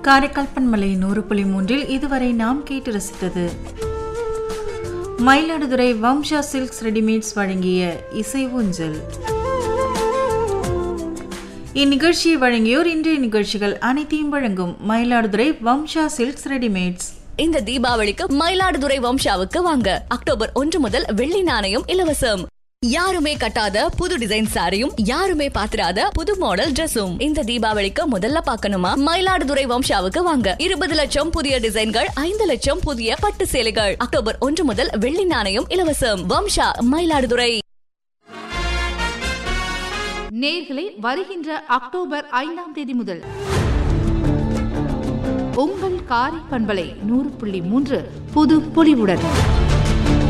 காரைக்கால் பண்மலை நூறு புள்ளி மூன்றில் இதுவரை நாம் கேட்டு ரசித்தது மயிலாடுதுறை வம்சா சில்க்ஸ் ரெடிமேட்ஸ் வழங்கிய இசை ஊஞ்சல் இந்நிகழ்ச்சியை வழங்கியோர் இன்றைய நிகழ்ச்சிகள் அனைத்தையும் வழங்கும் மயிலாடுதுறை வம்சா சில்க்ஸ் ரெடிமேட்ஸ் இந்த தீபாவளிக்கு மயிலாடுதுறை வம்சாவுக்கு வாங்க அக்டோபர் ஒன்று முதல் வெள்ளி நாணயம் இலவசம் யாருமே கட்டாத புது டிசைன் சாரியும் யாருமே பாத்திராத புது மாடல் Dressum இந்த தீபாவளிக்கு முதல்ல பார்க்கணுமா மயிலாடுதுறை வம்சாவுக்கு வாங்க இருபது லட்சம் புதிய டிசைன்கள் ஐந்து லட்சம் புதிய பட்டு சேலைகள் அக்டோபர் ஒன்று முதல் வெள்ளி நாணயம் இலவசம் வம்சா மயிலாடுதுறை நேர்களை வருகின்ற அக்டோபர் ஐந்தாம் தேதி முதல் உங்கள் காரை பண்பலை நூறு புள்ளி மூன்று புது பொலிவுடன்